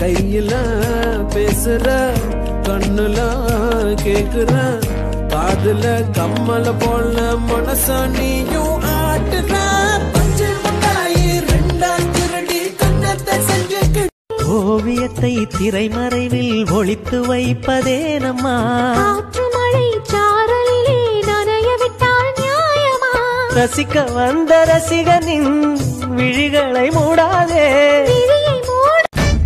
கையில பேசுற கண்ணுல கேக்குற காதுல கம்மல போல மனச நீயும் ஆட்டுற பஞ்சு முட்டாயி ரெண்டா திருடி கண்ணத்தை செஞ்சு ஓவியத்தை திரைமறைவில் ஒளித்து வைப்பதே நம்மா காற்று மழை சாரலிலே நனைய விட்டால் நியாயமா ரசிக்க வந்த ரசிகனின் விழிகளை மூடாதே விழியை மூட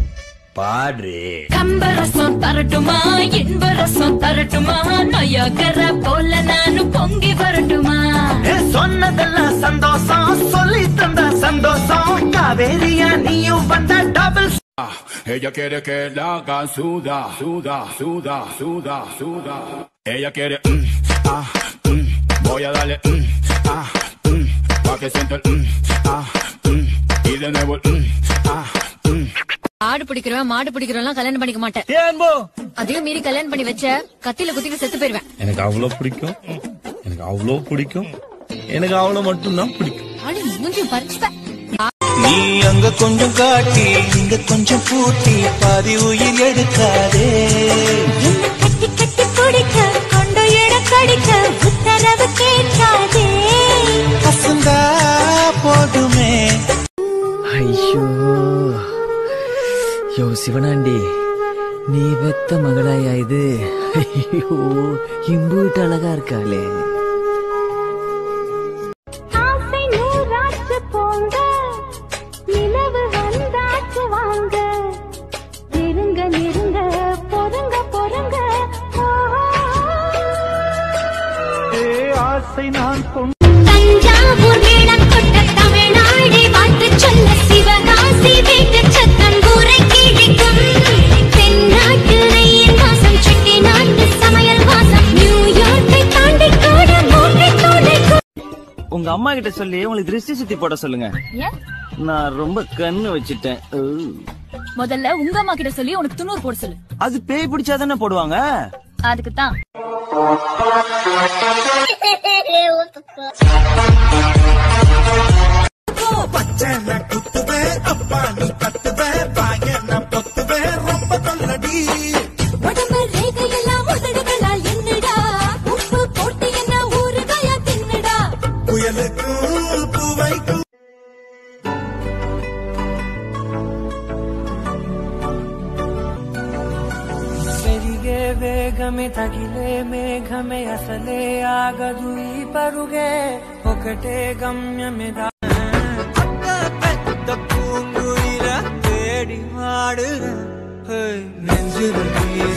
கம்பரசம் தரட்டுமா இன்பரசம் தரட்டுமா நயக்கர போல நானும் பொங்கி வரட்டுமா சொன்னதெல்லாம் சந்தோஷம் சொல்லி தந்த சந்தோஷம் காவேரியா நீயும் வந்த double Ella quiere que la hagan suda, suda, suda, suda, suda. Ella quiere, mm, ah, mm, voy a darle, mm, ah, mm, pa' que sienta el, mm, ah, mm, y de nuevo el, mm, ah, mm. ஆடு பிடிக்கிறவன் மாடு பிடிக்கிறவன் கல்யாணம் பண்ணிக்க மாட்டேன் அதையும் மீறி கல்யாணம் பண்ணி வச்ச கத்தியில குத்திட்டு செத்து போயிருவேன் எனக்கு அவ்வளோ பிடிக்கும் எனக்கு அவ்வளோ பிடிக்கும் எனக்கு அவ்வளோ மட்டும்தான் பிடிக்கும் ஆடு மூஞ்சி பறிச்சுப்பேன் நீ அங்க கொஞ்சம் காட்டி இங்க கொஞ்சம் பூட்டி பாதி உயிர் எடுக்காதே என்ன கட்டி கட்டி பிடிக்க கொண்டு இட கடிக்க உத்தரவு கேட்காதே அசந்தா போதுமே ஐயோ யோ சிவனாண்டி நீ பெத்த மகளாயா இது ஐயோ இம்பூட்டு அழகா இருக்காளே ஆசை நூறாச்சு போங்க நிலவு வந்தாச்சு வாங்க நெருங்க நெருங்க பொறுங்க பொறுங்க ஆசை நான் கொண்டு தஞ்சாவூர் மேடம் கொண்ட தமிழ்நாடு வாழ்த்து சொல்ல சிவகாசி வீட்டு சத்தம் கூரை கிழிக்கும் தென்னாட்டு ரயில் வாசம் செட்டி நாட்டு சமையல் வாசம் நியூயார்க்கை தாண்டி கூட மூட்டை துடைக்கும் உங்க அம்மா கிட்ட சொல்லி உங்களுக்கு திருஷ்டி சுத்தி போட சொல்லுங்க ஏன் நான் ரொம்ப கண்ணு வச்சிட்டேன் ஊ. முதல்ல உங்க அம்மா கிட்ட சொல்லி உனக்கு துண்ணூறு போட சொல்லு அது பேய் பிடிச்சா தானே போடுவாங்க அதுக்கு தான் உடம்பு ரேகையெல்லாம் உதடுகளால் என்னடா உப்பு போட்டு என்ன ஊறுகாயா தின்னுடா పెరిగే వేగమే తగిలే మేఘమే అసలే ఆగదు ఈ పరుగే ఒకటే గమ్యమే దా பெத்த பூங்குயில தேடி ஆடுற நெஞ்சில் நீ